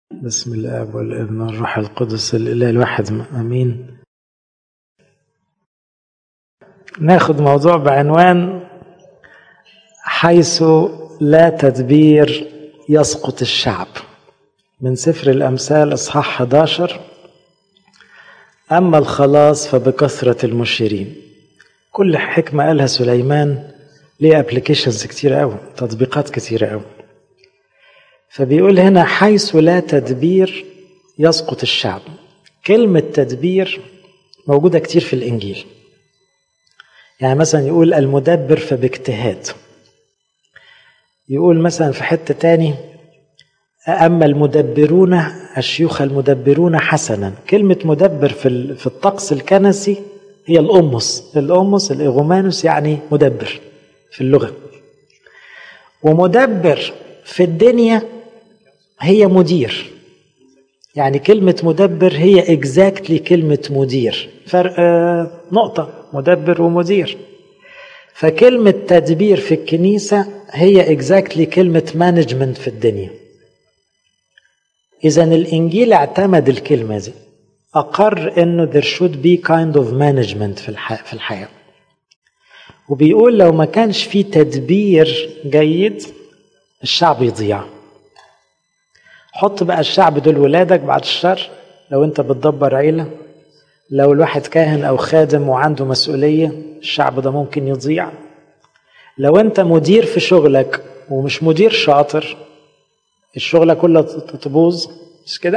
بسم الاب والابن والروح القدس الاله الواحد امين ناخد موضوع بعنوان حيث لا تدبير يسقط الشعب من سفر الامثال اصحاح 11 اما الخلاص فبكثره المشيرين كل حكمه قالها سليمان ليه ابلكيشنز كتير قوي تطبيقات كتيره قوي فبيقول هنا حيث لا تدبير يسقط الشعب كلمة تدبير موجودة كتير في الإنجيل يعني مثلا يقول المدبر فباجتهاد يقول مثلا في حتة تاني أما المدبرون الشيوخ المدبرون حسنا كلمة مدبر في في الطقس الكنسي هي الأمس الأمس الإغومانوس يعني مدبر في اللغة ومدبر في الدنيا هي مدير يعني كلمة مدبر هي اكزاكتلي كلمة مدير فرق نقطة مدبر ومدير فكلمة تدبير في الكنيسة هي اكزاكتلي كلمة مانجمنت في الدنيا إذا الإنجيل اعتمد الكلمة دي أقر إنه there should be kind of management في الحياة, في الحياة وبيقول لو ما كانش في تدبير جيد الشعب يضيع حط بقى الشعب دول ولادك بعد الشر لو انت بتدبر عيلة لو الواحد كاهن او خادم وعنده مسؤولية الشعب ده ممكن يضيع لو انت مدير في شغلك ومش مدير شاطر الشغلة كلها تبوظ مش كده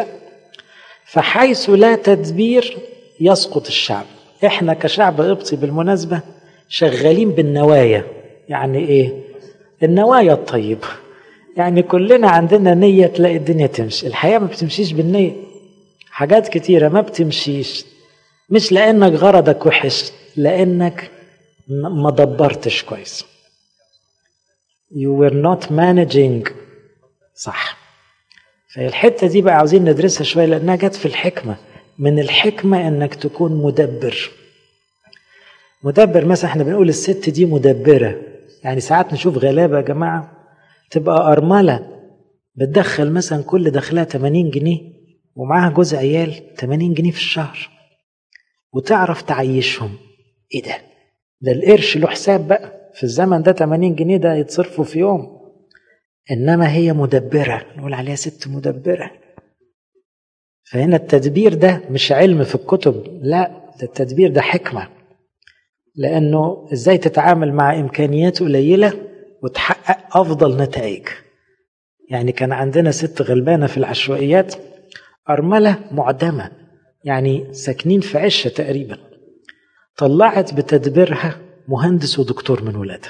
فحيث لا تدبير يسقط الشعب احنا كشعب قبطي بالمناسبة شغالين بالنوايا يعني ايه النوايا الطيبه يعني كلنا عندنا نية تلاقي الدنيا تمشي الحياة ما بتمشيش بالنية حاجات كتيرة ما بتمشيش مش لأنك غرضك وحش لأنك ما دبرتش كويس you were not managing صح فالحتة دي بقى عاوزين ندرسها شوية لأنها جت في الحكمة من الحكمة إنك تكون مدبر مدبر مثلا احنا بنقول الست دي مدبرة يعني ساعات نشوف غلابة يا جماعة تبقى أرملة بتدخل مثلا كل دخلها 80 جنيه ومعاها جوز عيال 80 جنيه في الشهر وتعرف تعيشهم ايه ده ده القرش له حساب بقى في الزمن ده 80 جنيه ده يتصرفوا في يوم انما هي مدبره نقول عليها ست مدبره فهنا التدبير ده مش علم في الكتب لا ده التدبير ده حكمه لانه ازاي تتعامل مع امكانيات قليله وتحقق افضل نتائج يعني كان عندنا ست غلبانه في العشوائيات ارمله معدمه يعني ساكنين في عشه تقريبا طلعت بتدبيرها مهندس ودكتور من ولادها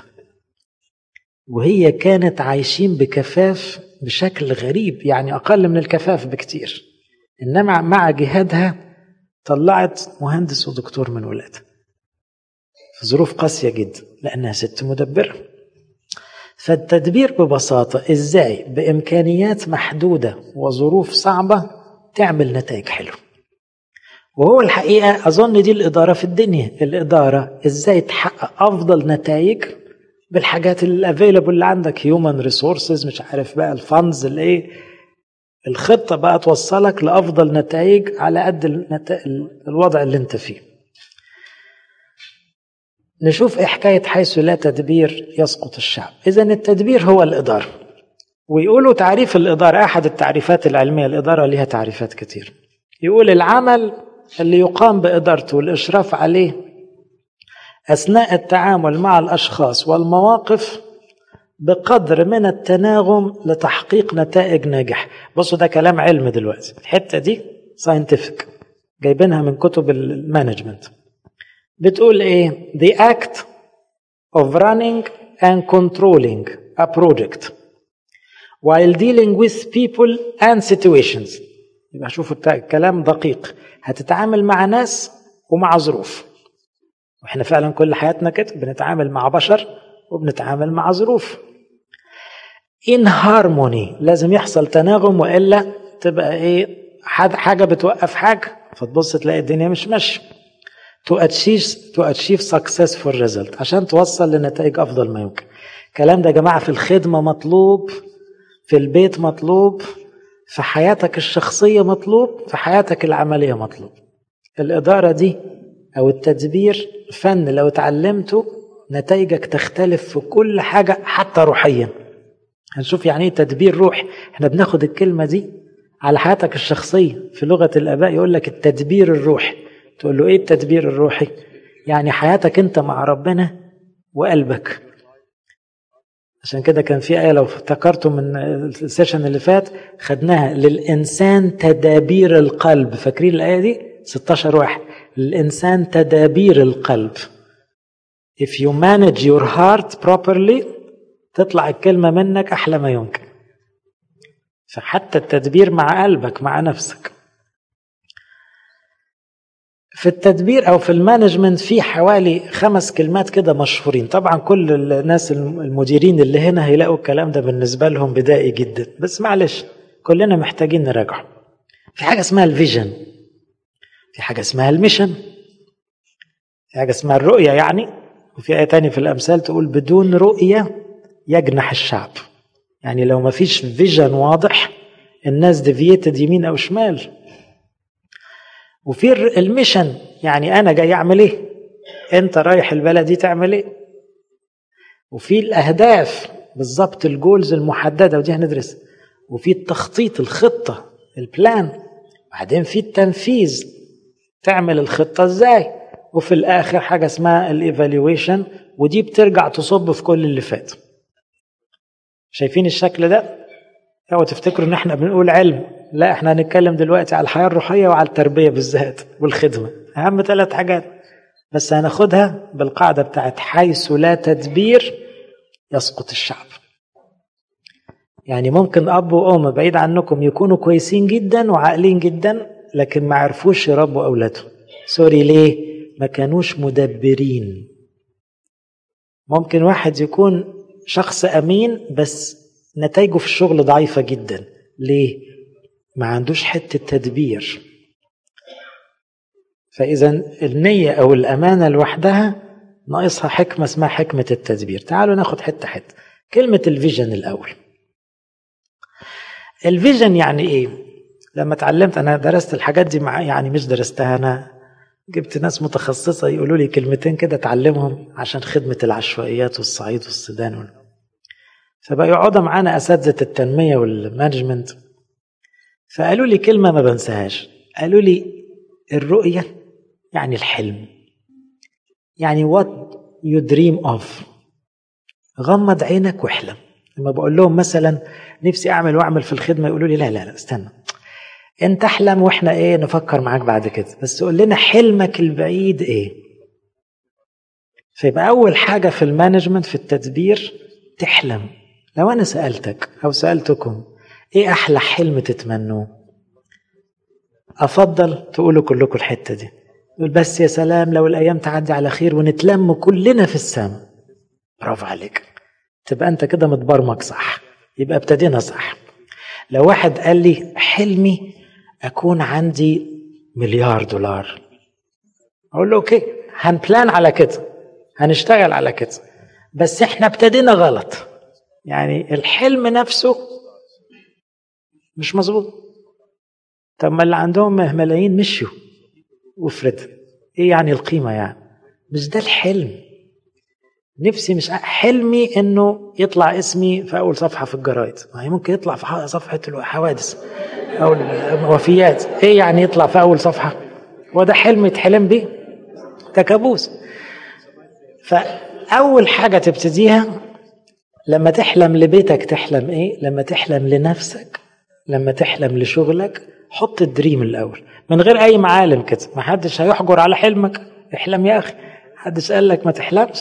وهي كانت عايشين بكفاف بشكل غريب يعني اقل من الكفاف بكتير انما مع جهادها طلعت مهندس ودكتور من ولادها في ظروف قاسيه جدا لانها ست مدبره فالتدبير ببساطة إزاي بإمكانيات محدودة وظروف صعبة تعمل نتائج حلوة وهو الحقيقة أظن دي الإدارة في الدنيا الإدارة إزاي تحقق أفضل نتائج بالحاجات الافيلبل اللي عندك هيومن ريسورسز مش عارف بقى الفاندز الايه الخطه بقى توصلك لافضل نتائج على قد الوضع اللي انت فيه نشوف ايه حكايه حيث لا تدبير يسقط الشعب اذا التدبير هو الاداره ويقولوا تعريف الاداره احد التعريفات العلميه الاداره لها تعريفات كتير يقول العمل اللي يقام بادارته والاشراف عليه اثناء التعامل مع الاشخاص والمواقف بقدر من التناغم لتحقيق نتائج ناجحه بصوا ده كلام علم دلوقتي الحته دي ساينتفك جايبينها من كتب المانجمنت بتقول ايه the act of running and controlling a project while dealing with people and situations يبقى شوفوا الكلام دقيق هتتعامل مع ناس ومع ظروف واحنا فعلا كل حياتنا كده بنتعامل مع بشر وبنتعامل مع ظروف in harmony لازم يحصل تناغم والا تبقى ايه حاجه بتوقف حاجه فتبص تلاقي الدنيا مش ماشيه to achieve to achieve successful result عشان توصل لنتائج افضل ما يمكن الكلام ده يا جماعه في الخدمه مطلوب في البيت مطلوب في حياتك الشخصية مطلوب في حياتك العملية مطلوب الإدارة دي أو التدبير فن لو اتعلمته نتائجك تختلف في كل حاجة حتى روحيا هنشوف يعني ايه تدبير روح احنا بناخد الكلمة دي على حياتك الشخصية في لغة الآباء يقول لك التدبير الروحي تقول له ايه التدبير الروحي يعني حياتك انت مع ربنا وقلبك عشان كده كان في آية لو افتكرتوا من السيشن اللي فات خدناها للإنسان تدابير القلب فاكرين الآية دي 16 واحد للإنسان تدابير القلب if you manage your heart properly تطلع الكلمة منك أحلى ما يمكن فحتى التدبير مع قلبك مع نفسك في التدبير او في المانجمنت في حوالي خمس كلمات كده مشهورين طبعا كل الناس المديرين اللي هنا هيلاقوا الكلام ده بالنسبه لهم بدائي جدا بس معلش كلنا محتاجين نراجعه في حاجه اسمها الفيجن في حاجه اسمها الميشن في حاجه اسمها الرؤيه يعني وفي ايه تانية في الامثال تقول بدون رؤيه يجنح الشعب يعني لو ما فيش فيجن واضح الناس ديفيتد يمين او شمال وفي الميشن يعني انا جاي اعمل ايه انت رايح البلد دي تعمل ايه وفي الاهداف بالظبط الجولز المحدده ودي هندرس وفي التخطيط الخطه البلان بعدين في التنفيذ تعمل الخطه ازاي وفي الاخر حاجه اسمها الايفالويشن ودي بترجع تصب في كل اللي فات شايفين الشكل ده اوعوا تفتكروا ان احنا بنقول علم لا احنا هنتكلم دلوقتي على الحياه الروحيه وعلى التربيه بالذات والخدمه اهم ثلاث حاجات بس هناخدها بالقاعده بتاعت حيث لا تدبير يسقط الشعب يعني ممكن اب وام بعيد عنكم يكونوا كويسين جدا وعاقلين جدا لكن ما عرفوش يربوا اولادهم سوري ليه ما كانوش مدبرين ممكن واحد يكون شخص امين بس نتائجه في الشغل ضعيفه جدا ليه ما عندوش حته تدبير فاذا النيه او الامانه لوحدها ناقصها حكمه اسمها حكمه التدبير تعالوا ناخد حته حته كلمه الفيجن الاول الفيجن يعني ايه لما اتعلمت انا درست الحاجات دي مع يعني مش درستها انا جبت ناس متخصصة يقولوا لي كلمتين كده اتعلمهم عشان خدمة العشوائيات والصعيد والسودان فبقى يقعدوا معانا أساتذة التنمية والمانجمنت فقالوا لي كلمة ما بنساهاش قالوا لي الرؤية يعني الحلم يعني what you dream of غمض عينك واحلم لما بقول لهم مثلا نفسي اعمل واعمل في الخدمه يقولوا لي لا لا لا استنى انت احلم واحنا ايه نفكر معاك بعد كده بس قول لنا حلمك البعيد ايه فيبقى اول حاجه في المانجمنت في التدبير تحلم لو انا سالتك او سالتكم ايه احلى حلم تتمنوه افضل تقولوا كلكم الحته دي تقول بس يا سلام لو الايام تعدي على خير ونتلم كلنا في السماء برافو عليك تبقى انت كده متبرمج صح يبقى ابتدينا صح لو واحد قال لي حلمي اكون عندي مليار دولار اقول له اوكي هنبلان على كده هنشتغل على كده بس احنا ابتدينا غلط يعني الحلم نفسه مش مظبوط طب ما اللي عندهم ملايين مشيوا وافرض ايه يعني القيمه يعني مش ده الحلم نفسي مش حلمي انه يطلع اسمي في اول صفحه في الجرايد ما هي ممكن يطلع في صفحه الحوادث او الوفيات ايه يعني يطلع في اول صفحه هو ده حلم يتحلم بيه ده كابوس فاول حاجه تبتديها لما تحلم لبيتك تحلم ايه لما تحلم لنفسك لما تحلم لشغلك حط الدريم الاول من غير اي معالم كده ما حدش هيحجر على حلمك احلم يا اخي حدش قال لك ما تحلمش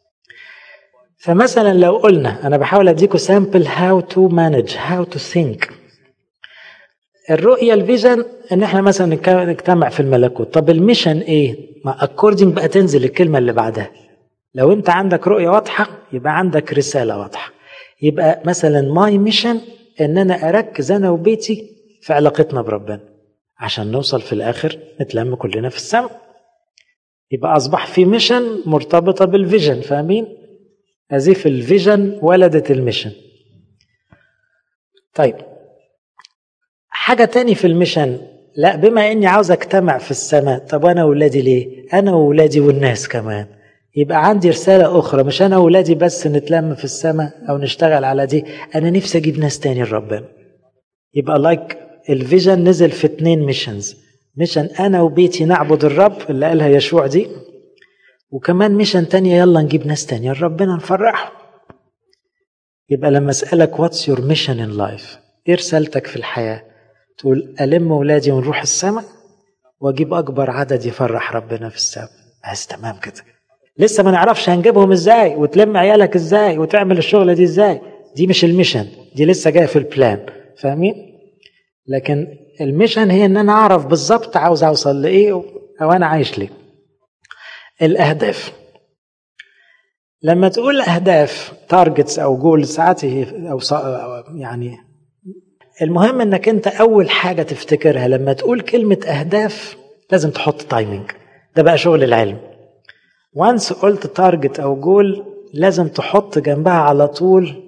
فمثلا لو قلنا انا بحاول اديكم سامبل هاو تو مانج هاو تو ثينك الرؤيه الفيجن ان احنا مثلا نجتمع في الملكوت طب الميشن ايه ما اكوردنج بقى تنزل الكلمه اللي بعدها لو انت عندك رؤيه واضحه يبقى عندك رساله واضحه يبقى مثلا ماي ميشن ان انا اركز انا وبيتي في علاقتنا بربنا عشان نوصل في الاخر نتلم كلنا في السماء يبقى اصبح في ميشن مرتبطه بالفيجن فاهمين هذه في الفيجن ولدت الميشن طيب حاجة تاني في الميشن لا بما اني عاوز اجتمع في السماء طب انا واولادي ليه انا واولادي والناس كمان يبقى عندي رسالة أخرى مش أنا وولادي بس نتلم في السماء أو نشتغل على دي أنا نفسي أجيب ناس تاني لربنا يبقى لايك الفيجن نزل في اتنين ميشنز ميشن أنا وبيتي نعبد الرب اللي قالها يشوع دي وكمان ميشن تانية يلا نجيب ناس تانية لربنا نفرحهم يبقى لما أسألك واتس يور ميشن ان لايف إيه رسالتك في الحياة تقول ألم ولادي ونروح السماء وأجيب أكبر عدد يفرح ربنا في السماء بس تمام كده لسه ما نعرفش هنجيبهم ازاي وتلم عيالك ازاي وتعمل الشغله دي ازاي دي مش الميشن دي لسه جايه في البلان فاهمين لكن الميشن هي ان انا اعرف بالظبط عاوز اوصل لايه او انا عايش ليه الاهداف لما تقول اهداف تارجتس او جول ساعات او يعني المهم انك انت اول حاجه تفتكرها لما تقول كلمه اهداف لازم تحط تايمنج ده بقى شغل العلم وانس قلت تارجت او جول لازم تحط جنبها على طول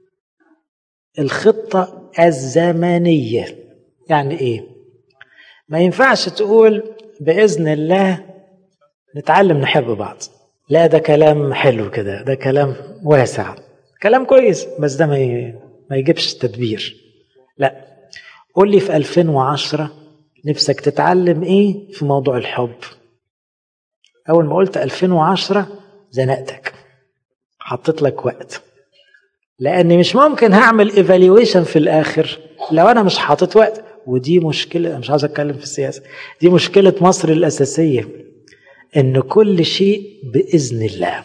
الخطة الزمنية يعني ايه ما ينفعش تقول بإذن الله نتعلم نحب بعض لا ده كلام حلو كده ده كلام واسع كلام كويس بس ده ما ما يجيبش تدبير لا قول لي في 2010 نفسك تتعلم ايه في موضوع الحب أول ما قلت 2010 زنقتك حطيت لك وقت لأني مش ممكن هعمل ايفالويشن في الآخر لو أنا مش حاطط وقت ودي مشكلة أنا مش عاوز أتكلم في السياسة دي مشكلة مصر الأساسية إن كل شيء بإذن الله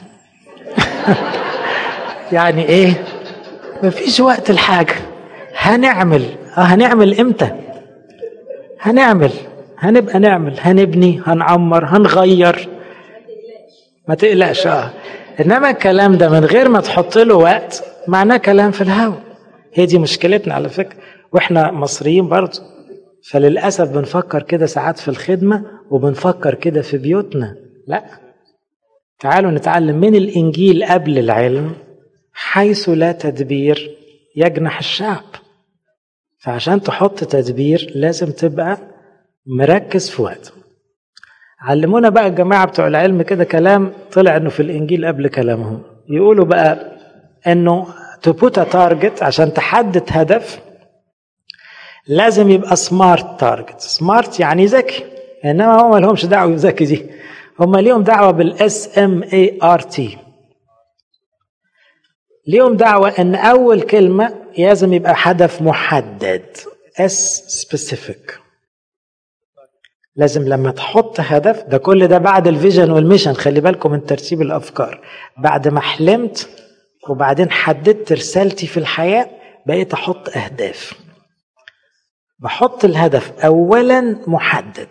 يعني إيه مفيش وقت الحاجة هنعمل اه هنعمل امتى هنعمل هنبقى نعمل هنبني هنعمر هنغير ما تقلقش اه انما الكلام ده من غير ما تحط له وقت معناه كلام في الهوا هي دي مشكلتنا على فكره واحنا مصريين برضه فللاسف بنفكر كده ساعات في الخدمه وبنفكر كده في بيوتنا لا تعالوا نتعلم من الانجيل قبل العلم حيث لا تدبير يجنح الشعب فعشان تحط تدبير لازم تبقى مركز في وقت علمونا بقى الجماعة بتوع العلم كده كلام طلع انه في الانجيل قبل كلامهم يقولوا بقى انه to put a target عشان تحدد هدف لازم يبقى سمارت تارجت سمارت يعني ذكي انما هم لهمش دعوه بذكي دي هم ليهم دعوه بالاس ام اي ار تي ليهم دعوه ان اول كلمه لازم يبقى هدف محدد اس سبيسيفيك لازم لما تحط هدف ده كل ده بعد الفيجن والميشن خلي بالكم من ترتيب الافكار بعد ما حلمت وبعدين حددت رسالتي في الحياه بقيت احط اهداف بحط الهدف اولا محدد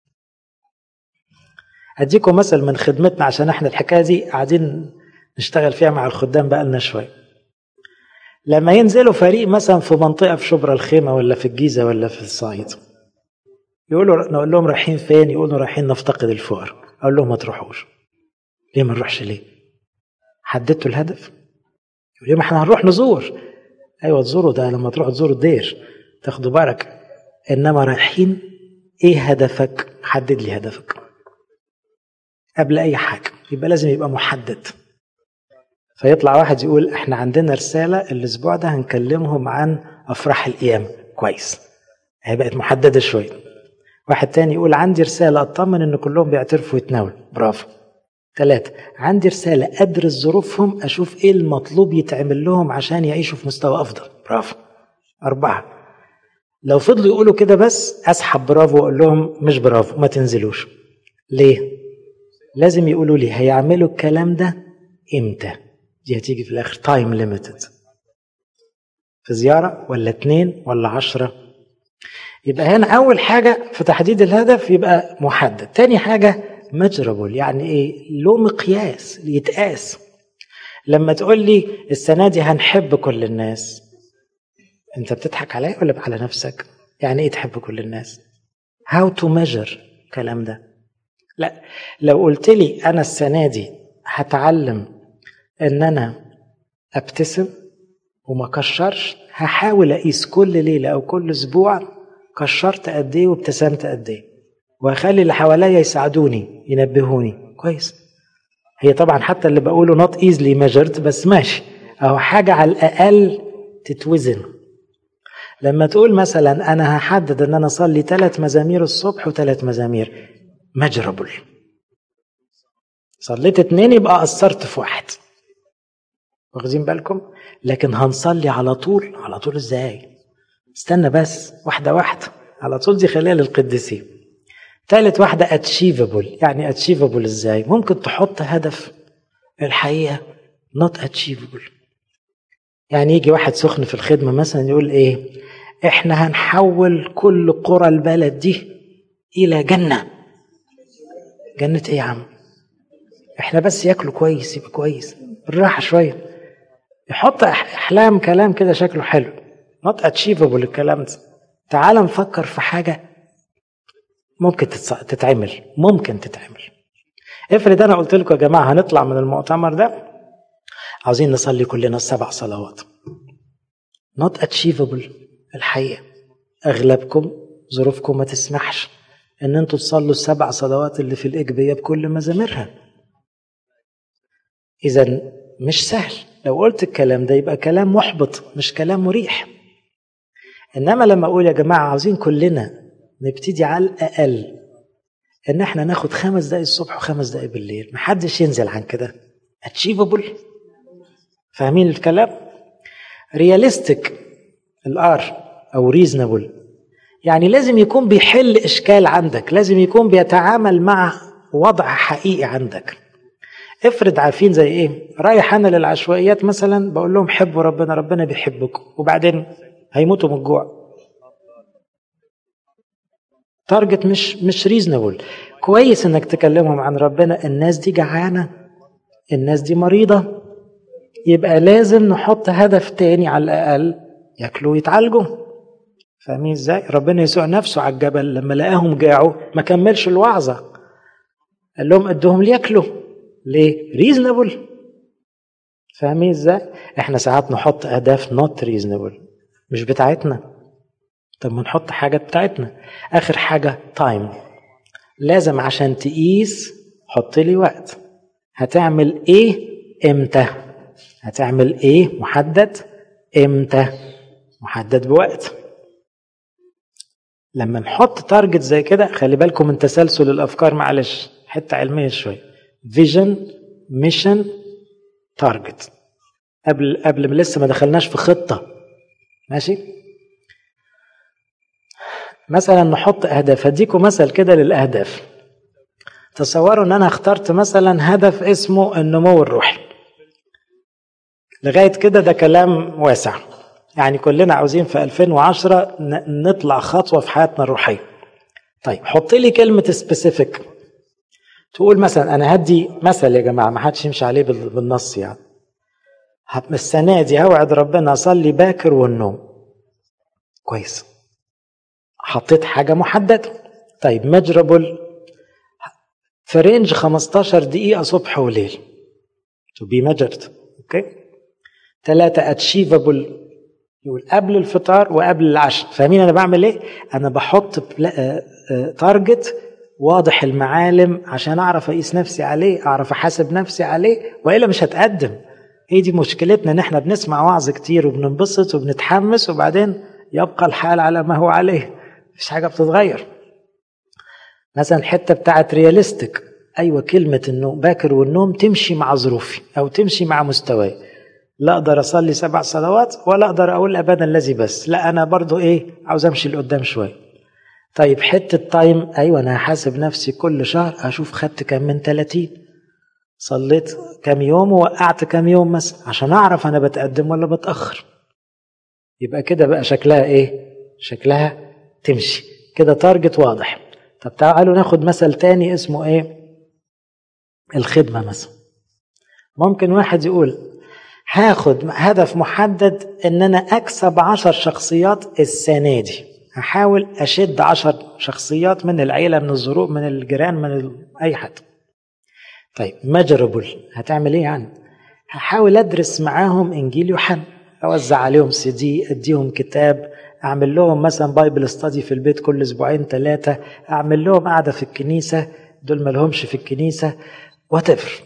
اديكم مثل من خدمتنا عشان احنا الحكايه دي قاعدين نشتغل فيها مع الخدام بقالنا شويه لما ينزلوا فريق مثلا في منطقه في شبرا الخيمه ولا في الجيزه ولا في الصعيد يقولوا نقول لهم رايحين فين يقولوا رايحين نفتقد الفقر اقول لهم ما تروحوش ليه ما نروحش ليه حددتوا الهدف يقول لي ما احنا هنروح نزور ايوه تزوروا ده لما تروحوا تزوروا الدير تاخدوا بركه انما رايحين ايه هدفك حدد لي هدفك قبل اي حاجه يبقى لازم يبقى محدد فيطلع واحد يقول احنا عندنا رساله الاسبوع ده هنكلمهم عن افراح القيامه كويس هي بقت محدده شويه واحد تاني يقول عندي رسالة أطمن إن كلهم بيعترفوا ويتناولوا برافو ثلاثة عندي رسالة أدرس ظروفهم أشوف إيه المطلوب يتعمل لهم عشان يعيشوا في مستوى أفضل برافو أربعة لو فضلوا يقولوا كده بس أسحب برافو وأقول لهم مش برافو ما تنزلوش ليه؟ لازم يقولوا لي هيعملوا الكلام ده إمتى؟ دي هتيجي في الآخر تايم ليميتد في زيارة ولا اتنين ولا عشرة يبقى هنا أول حاجة في تحديد الهدف يبقى محدد تاني حاجة مجربل يعني إيه له مقياس يتقاس لما تقول لي السنة دي هنحب كل الناس أنت بتضحك عليا ولا على نفسك يعني إيه تحب كل الناس how to measure الكلام ده لا لو قلت لي أنا السنة دي هتعلم إن أنا أبتسم وما كشرش هحاول أقيس كل ليلة أو كل أسبوع كشرت قد ايه وابتسمت قد ايه وهخلي اللي حواليا يساعدوني ينبهوني كويس هي طبعا حتى اللي بقوله نوت ايزلي ميجرد بس ماشي او حاجه على الاقل تتوزن لما تقول مثلا انا هحدد ان انا اصلي ثلاث مزامير الصبح وثلاث مزامير مجربل صليت اتنين يبقى قصرت في واحد واخدين بالكم لكن هنصلي على طول على طول ازاي استنى بس واحدة واحدة على طول دي خلال القديسين ثالث واحدة اتشيفبل يعني اتشيفبل ازاي ممكن تحط هدف الحقيقة not achievable يعني يجي واحد سخن في الخدمة مثلا يقول ايه احنا هنحول كل قرى البلد دي الى جنة جنة ايه يا عم احنا بس ياكلوا كويس يبقى كويس بالراحة شوية يحط احلام كلام كده شكله حلو not achievable الكلام ده تعال نفكر في حاجة ممكن تتعمل ممكن تتعمل افرض انا قلت لكم يا جماعة هنطلع من المؤتمر ده عاوزين نصلي كلنا السبع صلوات not achievable الحقيقة أغلبكم ظروفكم ما تسمحش إن أنتوا تصلوا السبع صلوات اللي في الإجبية بكل مزاميرها إذا مش سهل لو قلت الكلام ده يبقى كلام محبط مش كلام مريح إنما لما أقول يا جماعة عاوزين كلنا نبتدي على الأقل إن إحنا ناخد خمس دقايق الصبح وخمس دقايق بالليل محدش ينزل عن كده achievable فاهمين الكلام رياليستيك الار او ريزنبل يعني لازم يكون بيحل اشكال عندك لازم يكون بيتعامل مع وضع حقيقي عندك افرض عارفين زي ايه رايح انا للعشوائيات مثلا بقول لهم حبوا ربنا ربنا بيحبكم وبعدين هيموتوا من الجوع تارجت مش مش ريزنبل كويس انك تكلمهم عن ربنا الناس دي جعانه الناس دي مريضه يبقى لازم نحط هدف تاني على الاقل ياكلوا ويتعالجوا فاهمين ازاي ربنا يسوع نفسه على الجبل لما لقاهم جاعوا ما كملش الوعظه قال لهم ادوهم لياكلوا ليه ريزنبل فاهمين ازاي احنا ساعات نحط اهداف نوت ريزنبل مش بتاعتنا طب ما نحط حاجه بتاعتنا اخر حاجه تايم لازم عشان تقيس حط لي وقت هتعمل ايه امتى هتعمل ايه محدد امتى محدد بوقت لما نحط تارجت زي كده خلي بالكم من تسلسل الافكار معلش حته علميه شويه فيجن ميشن تارجت قبل قبل ما لسه ما دخلناش في خطه ماشي مثلا نحط اهداف هديكم مثل كده للاهداف تصوروا ان انا اخترت مثلا هدف اسمه النمو الروحي لغايه كده ده كلام واسع يعني كلنا عاوزين في 2010 نطلع خطوه في حياتنا الروحيه طيب حط لي كلمه سبيسيفيك تقول مثلا انا هدي مثل يا جماعه ما حدش يمشي عليه بالنص يعني السنه دي هوعد ربنا اصلي باكر والنوم كويس حطيت حاجه محدده طيب مجربل في رينج 15 دقيقه صبح وليل to be measured اوكي ثلاثة اتشيفبل يقول قبل الفطار وقبل العشاء فاهمين انا بعمل ايه انا بحط تارجت واضح المعالم عشان اعرف اقيس نفسي عليه اعرف احاسب نفسي عليه والا مش هتقدم هي دي مشكلتنا ان احنا بنسمع وعظ كتير وبننبسط وبنتحمس وبعدين يبقى الحال على ما هو عليه مفيش حاجه بتتغير مثلا الحته بتاعت رياليستيك ايوه كلمه النوم باكر والنوم تمشي مع ظروفي او تمشي مع مستواي لا اقدر اصلي سبع صلوات ولا اقدر اقول ابدا الذي بس لا انا برضو ايه عاوز امشي لقدام شويه طيب حته تايم ايوه انا هحاسب نفسي كل شهر اشوف خدت كام من 30 صليت كام يوم ووقعت كام يوم مثلا عشان اعرف انا بتقدم ولا بتاخر يبقى كده بقى شكلها ايه شكلها تمشي كده تارجت واضح طب تعالوا ناخد مثل تاني اسمه ايه الخدمه مثلا ممكن واحد يقول هاخد هدف محدد ان انا اكسب عشر شخصيات السنه دي هحاول اشد عشر شخصيات من العيله من الظروف من الجيران من ال... اي حد طيب ماجربل هتعمل ايه يعني هحاول ادرس معاهم انجيل يوحنا اوزع عليهم سي دي اديهم كتاب اعمل لهم مثلا بايبل ستادي في البيت كل اسبوعين ثلاثه اعمل لهم قعده في الكنيسه دول ما لهمش في الكنيسه وات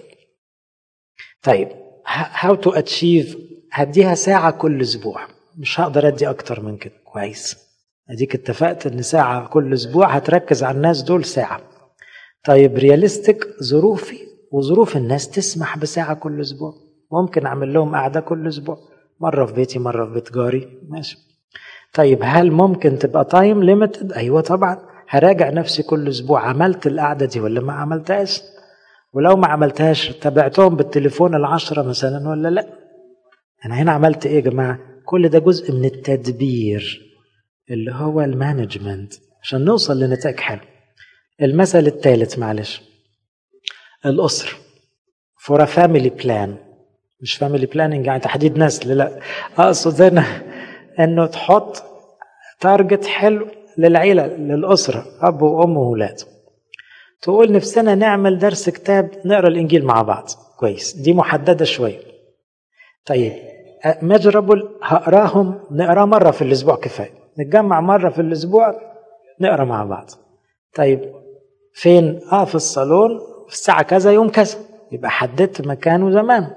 طيب هاو تو اتشيف هديها ساعه كل اسبوع مش هقدر ادي اكتر من كده كويس اديك اتفقت ان ساعه كل اسبوع هتركز على الناس دول ساعه طيب رياليستيك ظروفي وظروف الناس تسمح بساعه كل اسبوع ممكن اعمل لهم قعده كل اسبوع مره في بيتي مره في بيت جاري ماشي طيب هل ممكن تبقى تايم ليميتد ايوه طبعا هراجع نفسي كل اسبوع عملت القعده دي ولا ما عملتهاش ولو ما عملتهاش تابعتهم بالتليفون العشرة مثلا ولا لا انا هنا عملت ايه يا جماعه كل ده جزء من التدبير اللي هو المانجمنت عشان نوصل لنتائج حلو المثل الثالث معلش الأسرة فور ا فاميلي بلان مش فاميلي بلاننج يعني تحديد نسل لا اقصد هنا انه تحط تارجت حلو للعيله للاسره اب وام واولاد تقول نفسنا نعمل درس كتاب نقرا الانجيل مع بعض كويس دي محدده شويه طيب ميجرابل هقراهم نقرا مره في الاسبوع كفايه نتجمع مره في الاسبوع نقرا مع بعض طيب فين اه في الصالون في الساعه كذا يوم كذا يبقى حددت مكان وزمان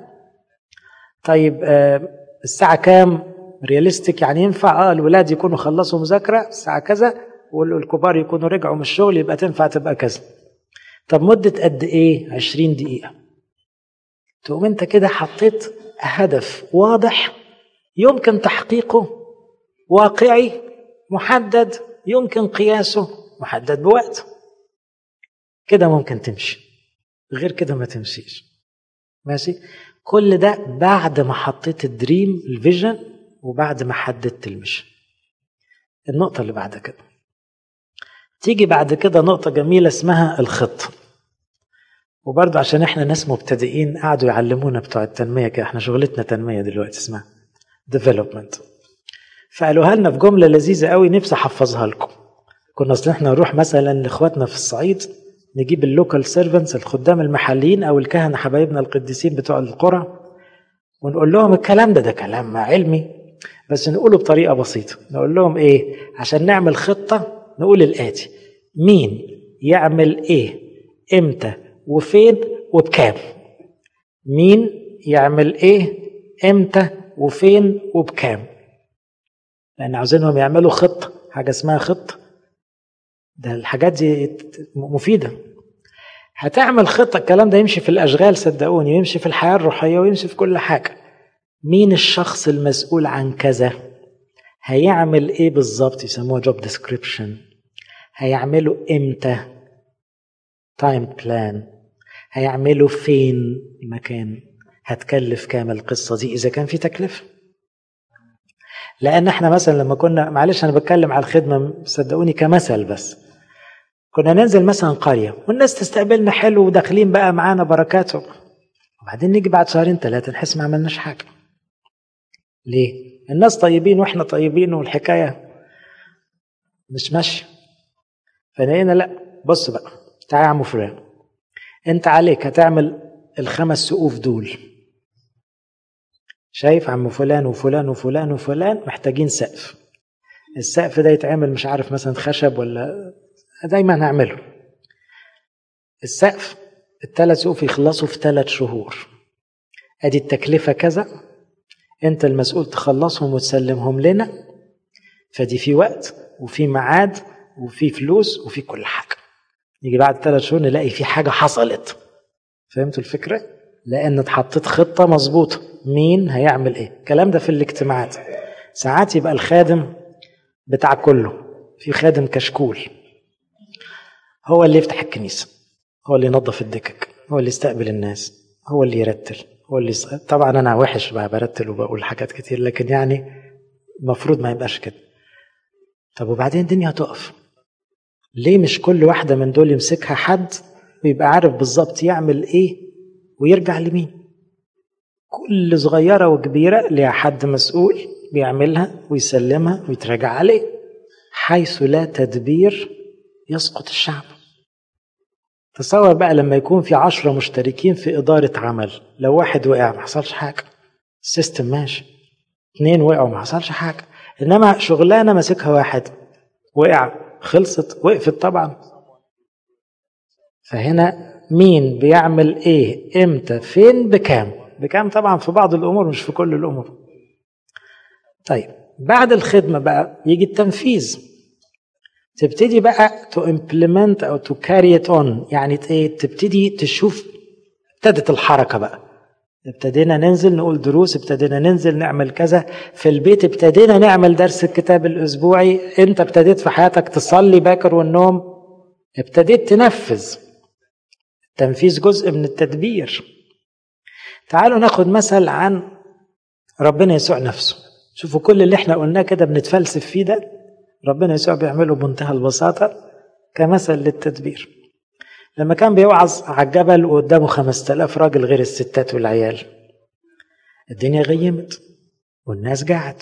طيب آه الساعه كام رياليستيك يعني ينفع اه الولاد يكونوا خلصوا مذاكره الساعه كذا والكبار يكونوا رجعوا من الشغل يبقى تنفع تبقى كذا طب مدة قد ايه 20 دقيقة تقوم انت كده حطيت هدف واضح يمكن تحقيقه واقعي محدد يمكن قياسه محدد بوقت كده ممكن تمشي غير كده ما تمشيش ماشي كل ده بعد ما حطيت الدريم الفيجن وبعد ما حددت المشن النقطة اللي بعد كده تيجي بعد كده نقطة جميلة اسمها الخطة وبرضه عشان احنا ناس مبتدئين قعدوا يعلمونا بتوع التنمية كده احنا شغلتنا تنمية دلوقتي اسمها development فقالوها لنا في جملة لذيذة قوي نفسي احفظها لكم كنا اصل احنا نروح مثلا لاخواتنا في الصعيد نجيب اللوكال سيرفنتس الخدام المحليين او الكهنة حبايبنا القديسين بتوع القرى ونقول لهم الكلام ده ده كلام علمي بس نقوله بطريقة بسيطة نقول لهم ايه عشان نعمل خطة نقول الآتي مين يعمل ايه امتى وفين وبكام مين يعمل ايه امتى وفين وبكام لان عاوزينهم يعملوا خطه حاجه اسمها خطه ده الحاجات دي مفيده هتعمل خطه الكلام ده يمشي في الاشغال صدقوني يمشي في الحياه الروحيه ويمشي في كل حاجه مين الشخص المسؤول عن كذا هيعمل ايه بالظبط يسموها جوب ديسكريبشن هيعمله امتى تايم بلان هيعمله فين المكان هتكلف كام القصة دي إذا كان في تكلفة لأن احنا مثلا لما كنا معلش أنا بتكلم على الخدمة صدقوني كمثل بس كنا ننزل مثلا قرية والناس تستقبلنا حلو وداخلين بقى معانا بركاته وبعدين نيجي بعد شهرين ثلاثة نحس ما عملناش حاجة ليه؟ الناس طيبين واحنا طيبين والحكاية مش ماشية فلقينا لا بص بقى تعالى يا عم فلان انت عليك هتعمل الخمس سقوف دول شايف عم فلان وفلان وفلان وفلان محتاجين سقف السقف ده يتعمل مش عارف مثلا خشب ولا دايما هعمله السقف الثلاث سقوف يخلصوا في ثلاث شهور ادي التكلفة كذا انت المسؤول تخلصهم وتسلمهم لنا فدي في وقت وفي ميعاد وفي فلوس وفي كل حاجة يجي بعد ثلاث شهور نلاقي في حاجة حصلت فهمتوا الفكرة؟ لأن اتحطت خطة مظبوطة مين هيعمل ايه الكلام ده في الاجتماعات ساعات يبقى الخادم بتاع كله في خادم كشكول هو اللي يفتح الكنيسة هو اللي ينظف الدكك هو اللي يستقبل الناس هو اللي يرتل هو اللي يص... طبعا انا وحش بقى برتل وبقول حاجات كتير لكن يعني المفروض ما يبقاش كده طب وبعدين الدنيا هتقف ليه مش كل واحدة من دول يمسكها حد ويبقى عارف بالظبط يعمل ايه ويرجع لمين كل صغيرة وكبيرة ليها حد مسؤول بيعملها ويسلمها ويتراجع عليه حيث لا تدبير يسقط الشعب تصور بقى لما يكون في عشرة مشتركين في إدارة عمل لو واحد وقع ما حصلش حاجة السيستم ماشي اتنين وقعوا ما حصلش حاجة انما شغلانه ماسكها واحد وقع خلصت وقفت طبعا فهنا مين بيعمل ايه امتى فين بكام بكام طبعا في بعض الامور مش في كل الامور طيب بعد الخدمه بقى يجي التنفيذ تبتدي بقى تو امبلمنت او تو كاري ات اون يعني ايه تبتدي تشوف ابتدت الحركه بقى ابتدينا ننزل نقول دروس ابتدينا ننزل نعمل كذا في البيت ابتدينا نعمل درس الكتاب الاسبوعي انت ابتديت في حياتك تصلي باكر والنوم ابتديت تنفذ التنفيذ جزء من التدبير تعالوا ناخد مثل عن ربنا يسوع نفسه شوفوا كل اللي احنا قلناه كده بنتفلسف فيه ده ربنا يسوع بيعمله بمنتهى البساطة كمثل للتدبير لما كان بيوعظ على الجبل وقدامه خمسة آلاف راجل غير الستات والعيال الدنيا غيمت والناس جاعت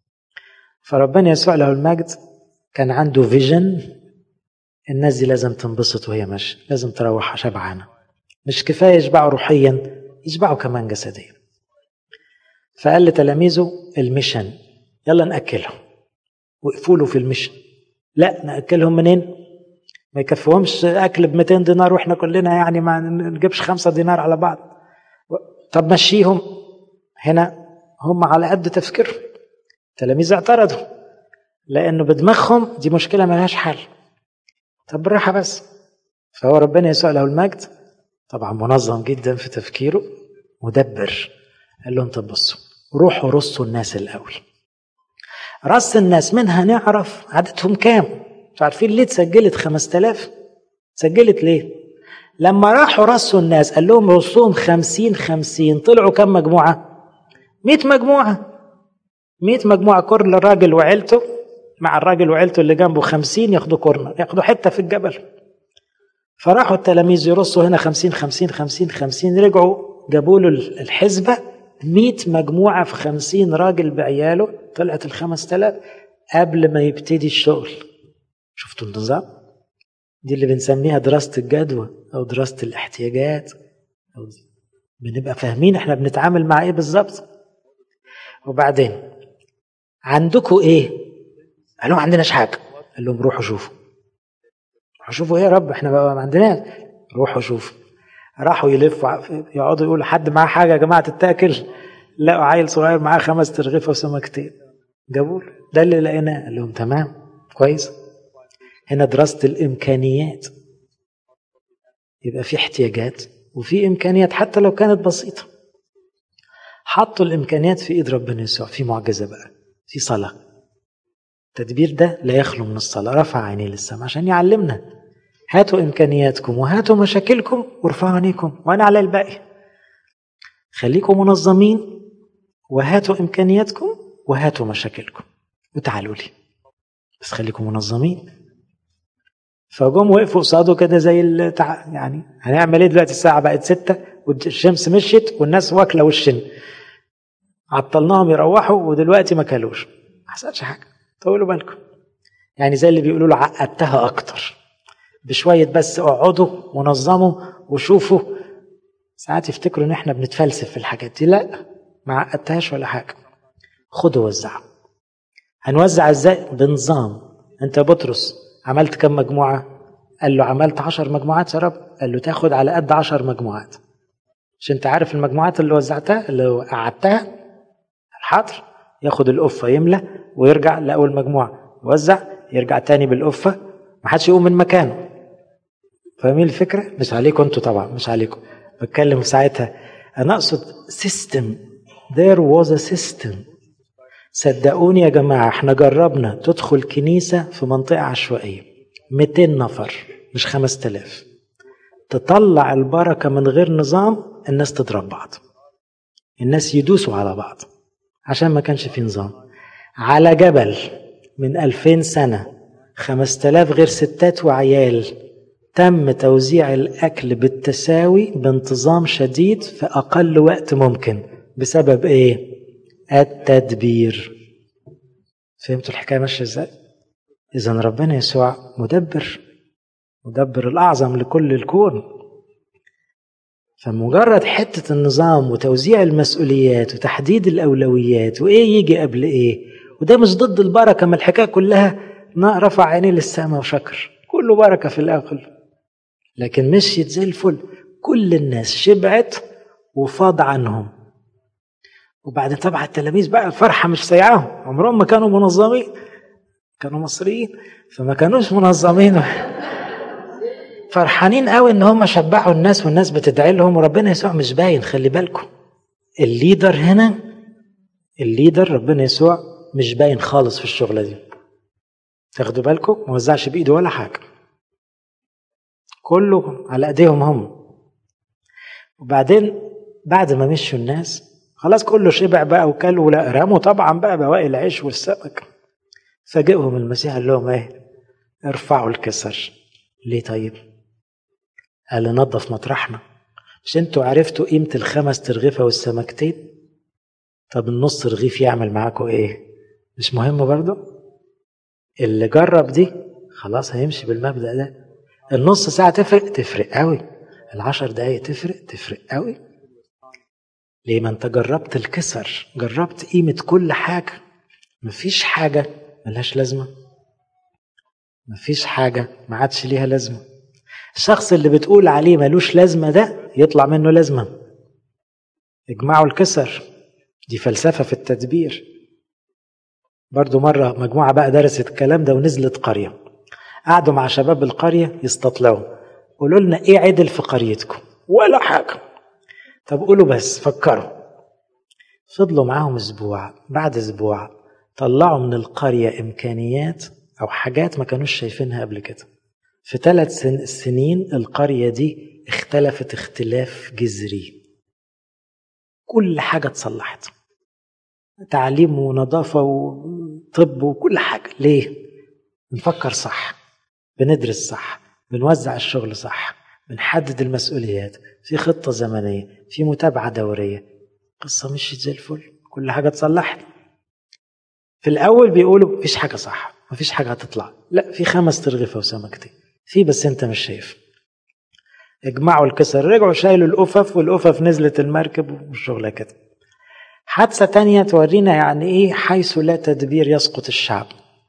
فربنا يسوع له المجد كان عنده فيجن الناس دي لازم تنبسط وهي ماشية لازم تروح شبعانة مش كفاية يشبعوا روحيا يشبعوا كمان جسديا فقال لتلاميذه المشن يلا نأكلهم وقفوا له في المشن لا نأكلهم منين ما يكفيهمش أكل ب 200 دينار وإحنا كلنا يعني ما نجيبش خمسة دينار على بعض طب مشيهم هنا هم على قد تفكيرهم التلاميذ اعترضوا لأنه بدماغهم دي مشكلة ملهاش حل طب بالراحة بس فهو ربنا يسوع له المجد طبعا منظم جدا في تفكيره مدبر قال لهم طب بصوا روحوا رصوا الناس الأول رص الناس منها نعرف عددهم كام مش عارفين ليه اتسجلت 5000 سجلت ليه لما راحوا رصوا الناس قال لهم رصوهم 50 50 طلعوا كم مجموعة 100 مجموعة 100 مجموعة كل راجل وعيلته مع الراجل وعيلته اللي جنبه 50 ياخدوا كورنر ياخدوا حتة في الجبل فراحوا التلاميذ يرصوا هنا 50 50 50 50 رجعوا جابوا له الحسبة 100 مجموعة في 50 راجل بعياله طلعت ال 5000 قبل ما يبتدي الشغل شفتوا النظام؟ دي اللي بنسميها دراسة الجدوى أو دراسة الاحتياجات أو بنبقى فاهمين احنا بنتعامل مع ايه بالظبط وبعدين عندكم ايه؟ قالوا ما عندناش حاجة قال لهم روحوا شوفوا روحوا شوفوا ايه يا رب احنا بقى ما عندناش روحوا شوفوا راحوا يلفوا يقعدوا يقولوا حد معاه حاجة يا جماعة تتاكل لقوا عيل صغير معاه خمس ترغيفة وسمكتين جابوا ده اللي لقيناه قال لهم تمام كويس هنا دراسة الإمكانيات يبقى في احتياجات وفي إمكانيات حتى لو كانت بسيطة حطوا الإمكانيات في إيد ربنا يسوع في معجزة بقى في صلاة التدبير ده لا يخلو من الصلاة رفع عينيه للسماء عشان يعلمنا هاتوا إمكانياتكم وهاتوا مشاكلكم وارفعوا عينيكم وأنا على الباقي خليكم منظمين وهاتوا إمكانياتكم وهاتوا مشاكلكم وتعالوا لي بس خليكم منظمين فجم وقفوا قصاده كده زي التع... يعني هنعمل ايه دلوقتي الساعة بقت ستة والشمس مشيت والناس واكلة وشنا عطلناهم يروحوا ودلوقتي ما كلوش ما حصلش حاجة طولوا بالكم يعني زي اللي بيقولوا له عقدتها أكتر بشوية بس اقعدوا منظموا وشوفوا ساعات يفتكروا ان احنا بنتفلسف في الحاجات دي لا ما عقدتهاش ولا حاجة خدوا وزعوا هنوزع ازاي بنظام انت يا بطرس عملت كم مجموعة قال له عملت عشر مجموعات يا رب قال له تاخد على قد عشر مجموعات مش انت عارف المجموعات اللي وزعتها اللي قعدتها حاضر ياخد القفة يملى ويرجع لأول مجموعة يوزع يرجع تاني بالقفة ما حدش يقوم من مكانه فاهمين الفكرة؟ مش عليكم انتوا طبعا مش عليكم بتكلم ساعتها انا اقصد سيستم there was a system صدقوني يا جماعة احنا جربنا تدخل كنيسة في منطقة عشوائية 200 نفر مش 5000 تطلع البركة من غير نظام الناس تضرب بعض الناس يدوسوا على بعض عشان ما كانش في نظام على جبل من 2000 سنة 5000 غير ستات وعيال تم توزيع الأكل بالتساوي بانتظام شديد في أقل وقت ممكن بسبب إيه؟ التدبير فهمتوا الحكاية ماشية إزاي؟ إذا ربنا يسوع مدبر مدبر الأعظم لكل الكون فمجرد حتة النظام وتوزيع المسؤوليات وتحديد الأولويات وإيه يجي قبل إيه وده مش ضد البركة ما الحكاية كلها رفع عينيه للسماء وشكر كله بركة في الآخر لكن مشيت زي الفل كل الناس شبعت وفاض عنهم وبعد طبعا التلاميذ بقى الفرحة مش سيعاهم عمرهم ما كانوا منظمين كانوا مصريين فما كانوش منظمين فرحانين قوي ان هم شبعوا الناس والناس بتدعي لهم وربنا يسوع مش باين خلي بالكم الليدر هنا الليدر ربنا يسوع مش باين خالص في الشغلة دي تاخدوا بالكم ما وزعش بايده ولا حاجة كله على ايديهم هم وبعدين بعد ما مشوا الناس خلاص كله شبع بقى وكل ولا رموا طبعا بقى بواقي العيش والسمك فاجئهم المسيح قال لهم ايه ارفعوا الكسر ليه طيب قال نظف مطرحنا مش انتوا عرفتوا قيمة الخمس ترغيفة والسمكتين طب النص رغيف يعمل معاكم ايه مش مهم برضو اللي جرب دي خلاص هيمشي بالمبدأ ده النص ساعة تفرق تفرق قوي العشر دقايق تفرق تفرق قوي ليه ما انت جربت الكسر جربت قيمة كل حاجة مفيش حاجة ملهاش لازمة مفيش حاجة ما عادش ليها لازمة الشخص اللي بتقول عليه ملوش لازمة ده يطلع منه لازمة اجمعوا الكسر دي فلسفة في التدبير برضو مرة مجموعة بقى درست الكلام ده ونزلت قرية قعدوا مع شباب القرية يستطلعوا قولوا لنا ايه عدل في قريتكم ولا حاجة طب قولوا بس فكروا فضلوا معاهم اسبوع بعد اسبوع طلعوا من القرية امكانيات او حاجات ما كانوش شايفينها قبل كده في ثلاث سنين القرية دي اختلفت اختلاف جذري كل حاجة اتصلحت تعليم ونظافة وطب وكل حاجة ليه؟ بنفكر صح بندرس صح بنوزع الشغل صح بنحدد المسؤوليات في خطة زمنية في متابعة دورية قصة مشيت زي الفل كل حاجة اتصلحت في الأول بيقولوا مفيش حاجة صح مفيش حاجة هتطلع لا في خمس ترغيفة وسمكتين في بس انت مش شايف اجمعوا الكسر رجعوا شايلوا الأفف والأفف نزلت المركب والشغلة كده حادثة تانية تورينا يعني ايه حيث لا تدبير يسقط الشعب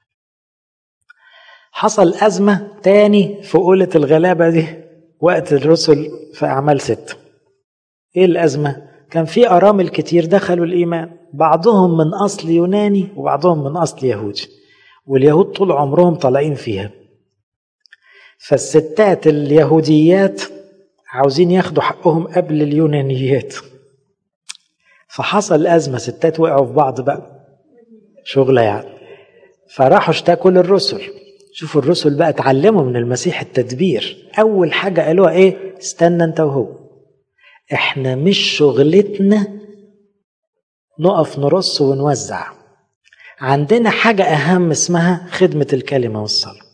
حصل أزمة تاني في قولة الغلابة دي وقت الرسل في أعمال ست ايه الأزمة؟ كان في أرامل كتير دخلوا الإيمان بعضهم من أصل يوناني وبعضهم من أصل يهودي واليهود طول عمرهم طالعين فيها فالستات اليهوديات عاوزين ياخدوا حقهم قبل اليونانيات فحصل أزمة ستات وقعوا في بعض بقى شغلة يعني فراحوا اشتكوا للرسل شوفوا الرسل بقى اتعلموا من المسيح التدبير أول حاجة قالوها إيه استنى أنت وهو إحنا مش شغلتنا نقف نرص ونوزع عندنا حاجة أهم اسمها خدمة الكلمة والصلاة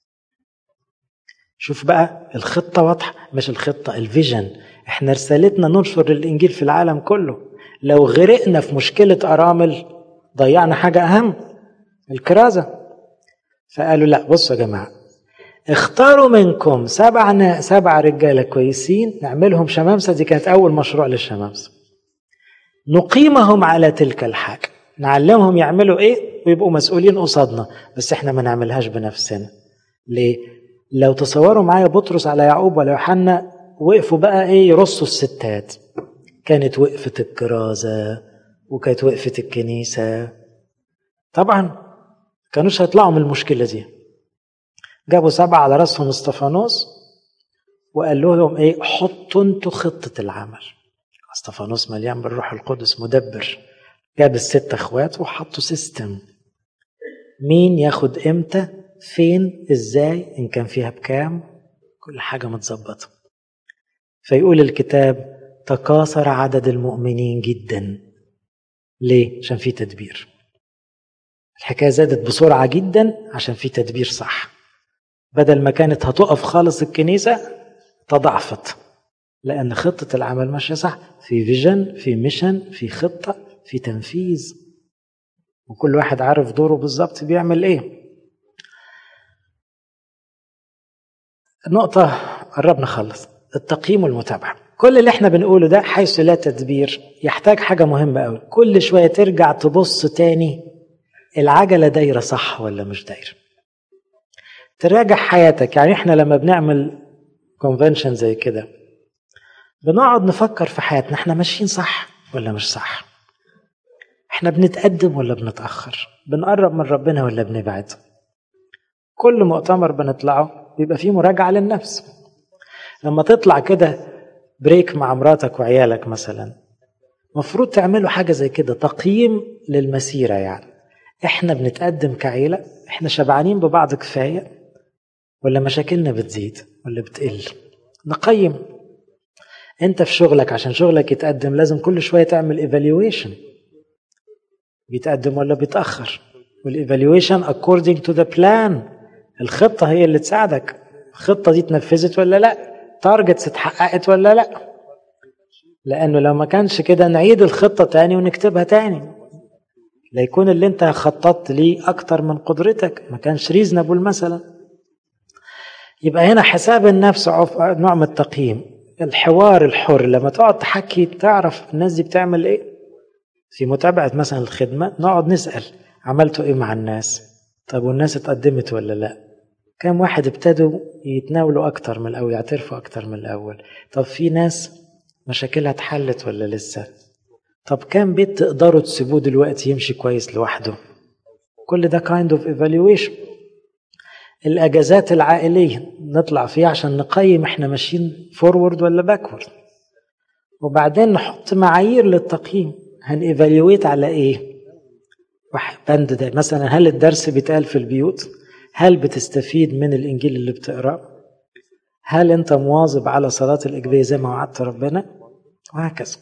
شوف بقى الخطة واضحة مش الخطة الفيجن احنا رسالتنا ننشر الإنجيل في العالم كله لو غرقنا في مشكلة أرامل ضيعنا حاجة أهم الكرازة فقالوا لا بصوا يا جماعة اختاروا منكم سبع سبع رجالة كويسين نعملهم شمامسة دي كانت أول مشروع للشمامسة نقيمهم على تلك الحاجة نعلمهم يعملوا ايه ويبقوا مسؤولين قصادنا بس احنا ما نعملهاش بنفسنا ليه لو تصوروا معايا بطرس على يعقوب ولا يوحنا وقفوا بقى ايه يرصوا الستات كانت وقفة الكرازة وكانت وقفة الكنيسة طبعا كانوش هيطلعوا من المشكلة دي جابوا سبعة على راسهم استفانوس وقال لهم ايه حطوا انتوا خطة العمل استفانوس مليان بالروح القدس مدبر جاب الست اخوات وحطوا سيستم مين ياخد امتى فين ازاي ان كان فيها بكام كل حاجة متظبطة فيقول الكتاب تكاثر عدد المؤمنين جدا ليه عشان في تدبير الحكاية زادت بسرعة جدا عشان في تدبير صح بدل ما كانت هتقف خالص الكنيسة تضعفت لأن خطة العمل ماشية صح في فيجن في ميشن في خطة في تنفيذ وكل واحد عارف دوره بالظبط بيعمل ايه النقطة قربنا نخلص التقييم والمتابعة كل اللي احنا بنقوله ده حيث لا تدبير يحتاج حاجة مهمة قوي كل شوية ترجع تبص تاني العجلة دايرة صح ولا مش دايرة تراجع حياتك يعني احنا لما بنعمل كونفنشن زي كده بنقعد نفكر في حياتنا احنا ماشيين صح ولا مش صح احنا بنتقدم ولا بنتأخر بنقرب من ربنا ولا بنبعد كل مؤتمر بنطلعه بيبقى فيه مراجعة للنفس لما تطلع كده بريك مع مراتك وعيالك مثلا مفروض تعملوا حاجة زي كده تقييم للمسيرة يعني احنا بنتقدم كعيلة احنا شبعانين ببعض كفاية ولا مشاكلنا بتزيد ولا بتقل نقيم انت في شغلك عشان شغلك يتقدم لازم كل شوية تعمل ايفالويشن بيتقدم ولا بيتأخر والايفالويشن according to the plan الخطة هي اللي تساعدك الخطة دي اتنفذت ولا لا تارجتس اتحققت ولا لا لأنه لو ما كانش كده نعيد الخطة تاني ونكتبها تاني ليكون اللي انت خططت ليه أكتر من قدرتك ما كانش ريزنبل مثلا يبقى هنا حساب النفس نوع من التقييم الحوار الحر لما تقعد تحكي تعرف الناس دي بتعمل ايه في متابعة مثلا الخدمة نقعد نسأل عملتوا ايه مع الناس طب والناس اتقدمت ولا لا كم واحد ابتدوا يتناولوا اكتر من الاول يعترفوا اكتر من الاول طب في ناس مشاكلها اتحلت ولا لسه طب كم بيت تقدروا تسيبوه دلوقتي يمشي كويس لوحده كل ده kind of evaluation الاجازات العائليه نطلع فيها عشان نقيم احنا ماشيين فورورد ولا باكورد وبعدين نحط معايير للتقييم هنيفاليويت على ايه بند ده مثلا هل الدرس بيتقال في البيوت هل بتستفيد من الانجيل اللي بتقراه هل انت مواظب على صلاه الاجبيه زي ما وعدت ربنا وهكذا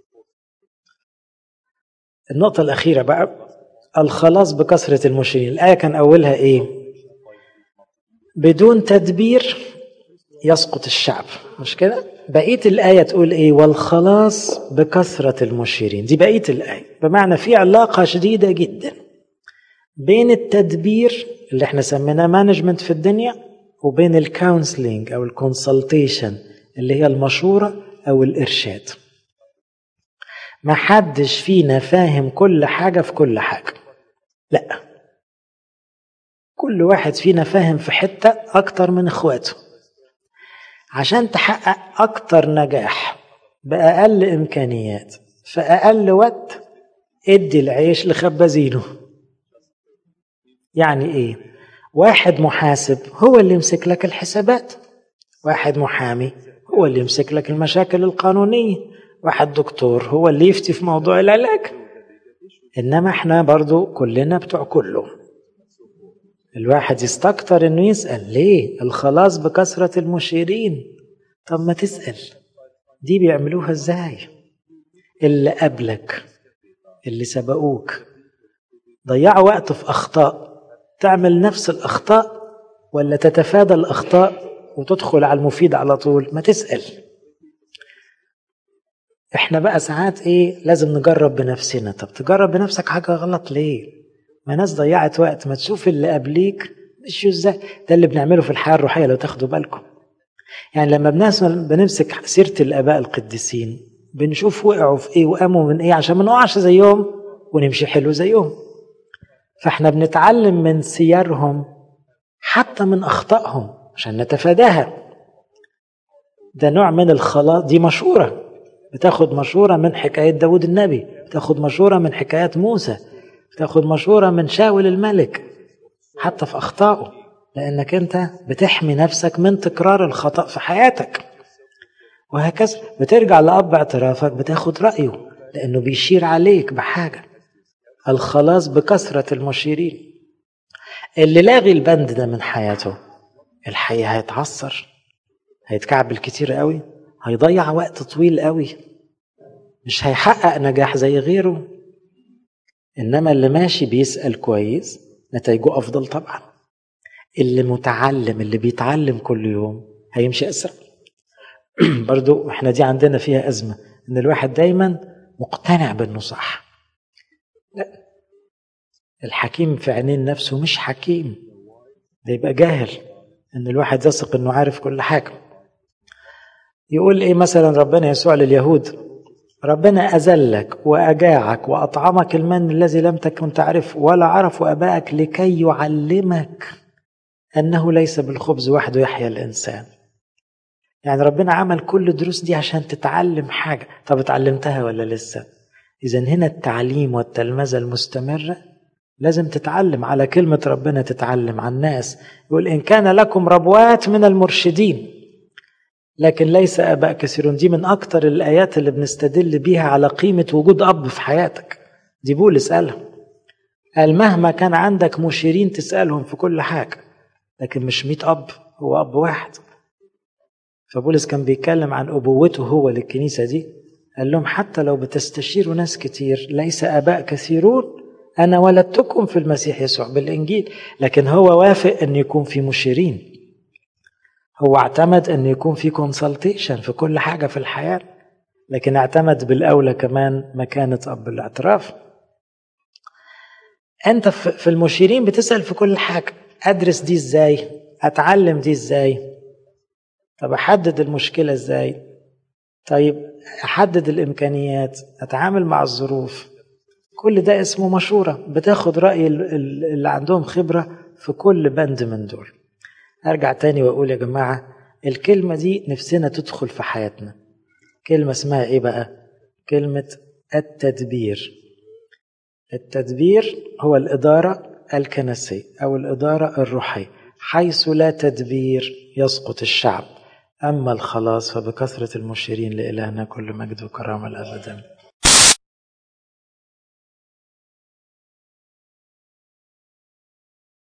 النقطة الأخيرة بقى الخلاص بكثرة المشركين الآية كان أولها إيه بدون تدبير يسقط الشعب مش كده بقية الآية تقول إيه والخلاص بكثرة المشيرين دي بقية الآية بمعنى في علاقة شديدة جدا بين التدبير اللي احنا سميناه مانجمنت في الدنيا وبين الكونسلينج أو الكونسلتيشن اللي هي المشورة أو الإرشاد ما حدش فينا فاهم كل حاجة في كل حاجة لا كل واحد فينا فاهم في حتة أكتر من إخواته عشان تحقق أكتر نجاح بأقل إمكانيات في أقل وقت ادي العيش لخبازينه يعني إيه واحد محاسب هو اللي يمسك لك الحسابات واحد محامي هو اللي يمسك لك المشاكل القانونية واحد دكتور هو اللي يفتي في موضوع العلاج إنما احنا برضو كلنا بتوع كله الواحد يستكتر انه يسأل ليه الخلاص بكثرة المشيرين طب ما تسأل دي بيعملوها ازاي اللي قبلك اللي سبقوك ضيعوا وقت في أخطاء تعمل نفس الأخطاء ولا تتفادى الأخطاء وتدخل على المفيد على طول ما تسأل احنا بقى ساعات ايه لازم نجرب بنفسنا طب تجرب بنفسك حاجة غلط ليه ما ناس ضيعت وقت ما تشوف اللي قبليك مش ازاي ده اللي بنعمله في الحياة الروحية لو تاخدوا بالكم يعني لما بناس بنمسك سيرة الآباء القديسين بنشوف وقعوا في ايه وقاموا من ايه عشان ما نقعش زيهم ونمشي حلو زيهم فاحنا بنتعلم من سيرهم حتى من اخطائهم عشان نتفاداها ده نوع من الخلاص دي مشورة بتاخد مشورة من حكاية داود النبي بتاخد مشورة من حكايات موسى بتاخد مشورة من شاول الملك حتى في أخطائه لأنك أنت بتحمي نفسك من تكرار الخطأ في حياتك وهكذا بترجع لأب اعترافك بتاخد رأيه لأنه بيشير عليك بحاجة الخلاص بكثرة المشيرين اللي لاغي البند ده من حياته الحقيقة هيتعثر هيتكعبل كتير قوي هيضيع وقت طويل قوي مش هيحقق نجاح زي غيره انما اللي ماشي بيسال كويس نتائجه افضل طبعا اللي متعلم اللي بيتعلم كل يوم هيمشي اسرع برضو احنا دي عندنا فيها ازمه ان الواحد دايما مقتنع بانه صح لا الحكيم في عينين نفسه مش حكيم ده يبقى جاهل ان الواحد يثق انه عارف كل حاجه يقول ايه مثلا ربنا يسوع لليهود ربنا أذلك وأجاعك وأطعمك المن الذي لم تكن تعرف ولا عرف أبائك لكي يعلمك أنه ليس بالخبز وحده يحيا الإنسان يعني ربنا عمل كل الدروس دي عشان تتعلم حاجة طب اتعلمتها ولا لسه إذا هنا التعليم والتلمذة المستمرة لازم تتعلم على كلمة ربنا تتعلم عن الناس يقول إن كان لكم ربوات من المرشدين لكن ليس آباء كثيرون دي من أكتر الآيات اللي بنستدل بيها على قيمة وجود أب في حياتك دي بولس قالها قال مهما كان عندك مشيرين تسألهم في كل حاجة لكن مش مئة أب هو أب واحد فبولس كان بيتكلم عن أبوته هو للكنيسة دي قال لهم حتى لو بتستشيروا ناس كتير ليس آباء كثيرون أنا ولدتكم في المسيح يسوع بالإنجيل لكن هو وافق أن يكون في مشيرين هو اعتمد أن يكون في كونسلتيشن في كل حاجة في الحياة لكن اعتمد بالأولى كمان مكانة أب الاعتراف أنت في المشيرين بتسأل في كل حاجة أدرس دي إزاي أتعلم دي إزاي طب أحدد المشكلة إزاي طيب أحدد الإمكانيات أتعامل مع الظروف كل ده اسمه مشورة بتاخد رأي اللي عندهم خبرة في كل بند من دول أرجع تاني وأقول يا جماعة الكلمة دي نفسنا تدخل في حياتنا كلمة اسمها إيه بقى كلمة التدبير التدبير هو الإدارة الكنسية أو الإدارة الروحية حيث لا تدبير يسقط الشعب أما الخلاص فبكثرة المشيرين لإلهنا كل مجد وكرامة الأبدا